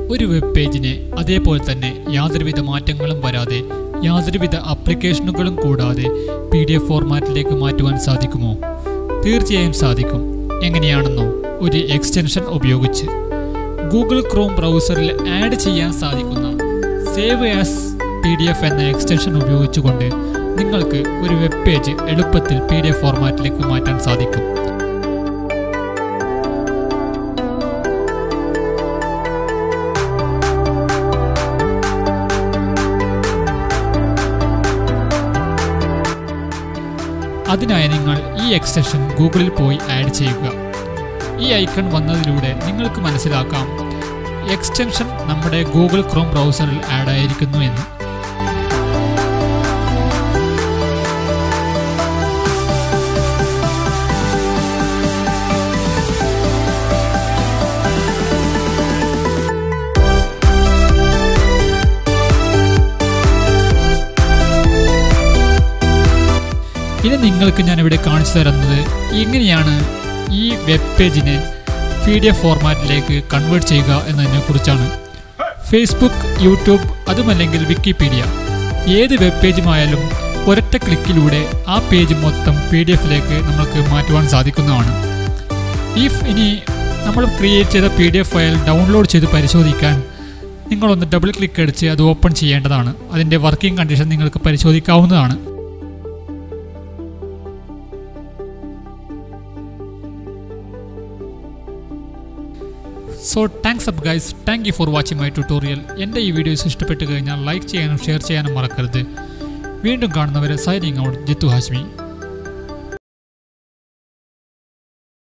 ഒരു വെബ് പേജിനെ അതേപോലെ തന്നെ യാതൊരുവിധ മാറ്റങ്ങളും വരാതെ യാതൊരുവിധ ആപ്ലിക്കേഷനുകളും കൂടാതെ പി ഡി എഫ് ഫോർമാറ്റിലേക്ക് മാറ്റുവാൻ സാധിക്കുമോ തീർച്ചയായും സാധിക്കും എങ്ങനെയാണെന്നോ ഒരു എക്സ്റ്റൻഷൻ ഉപയോഗിച്ച് ഗൂഗിൾ ക്രോം ബ്രൗസറിൽ ആഡ് ചെയ്യാൻ സാധിക്കുന്ന save as P D F എന്ന എക്സ്റ്റൻഷൻ ഉപയോഗിച്ചുകൊണ്ട് നിങ്ങൾക്ക് ഒരു വെബ് പേജ് എളുപ്പത്തിൽ പി ഡി എഫ് ഫോർമാറ്റിലേക്ക് മാറ്റാൻ സാധിക്കും അതിനായി നിങ്ങൾ ഈ എക്സ്റ്റൻഷൻ ഗൂഗിളിൽ പോയി ആഡ് ചെയ്യുക ഈ ഐക്കൺ വന്നതിലൂടെ നിങ്ങൾക്ക് മനസ്സിലാക്കാം എക്സ്റ്റൻഷൻ നമ്മുടെ ഗൂഗിൾ ക്രോം ബ്രൗസറിൽ ആഡ് ആയിരിക്കുന്നു എന്ന് ഇനി നിങ്ങൾക്ക് ഞാൻ ഇവിടെ കാണിച്ചു തരുന്നത് എങ്ങനെയാണ് ഈ വെബ് പേജിനെ പി ഡി എഫ് ഫോർമാറ്റിലേക്ക് കൺവേർട്ട് ചെയ്യുക എന്നതിനെ കുറിച്ചാണ് ഫേസ്ബുക്ക് യൂട്യൂബ് അതുമല്ലെങ്കിൽ വിക്കിപീഡിയ ഏത് വെബ് പേജുമായാലും ഒരൊറ്റ ക്ലിക്കിലൂടെ ആ പേജ് മൊത്തം പി ഡി എഫിലേക്ക് നമുക്ക് മാറ്റുവാൻ സാധിക്കുന്നതാണ് ഇഫ് ഇനി നമ്മൾ ക്രിയേറ്റ് ചെയ്ത P D F file download ചെയ്ത് പരിശോധിക്കാൻ നിങ്ങളൊന്ന് ഡബിൾ ക്ലിക്ക് അടിച്ച് അത് ഓപ്പൺ ചെയ്യേണ്ടതാണ് അതിൻ്റെ വർക്കിംഗ് കണ്ടീഷൻ നിങ്ങൾക്ക് പരിശോധിക്കാവുന്നതാണ് so thanks up guys thank you for watching my tutorial എൻ്റെ ഈ വീഡിയോസ് ഇഷ്ടപ്പെട്ട് കഴിഞ്ഞാൽ ലൈക്ക് ചെയ്യാനും ഷെയർ ചെയ്യാനും മറക്കരുത് വീണ്ടും കാണുന്നവരെ സൈനിങ് ഔട്ട് ജിത്തു ഹാഷ്മി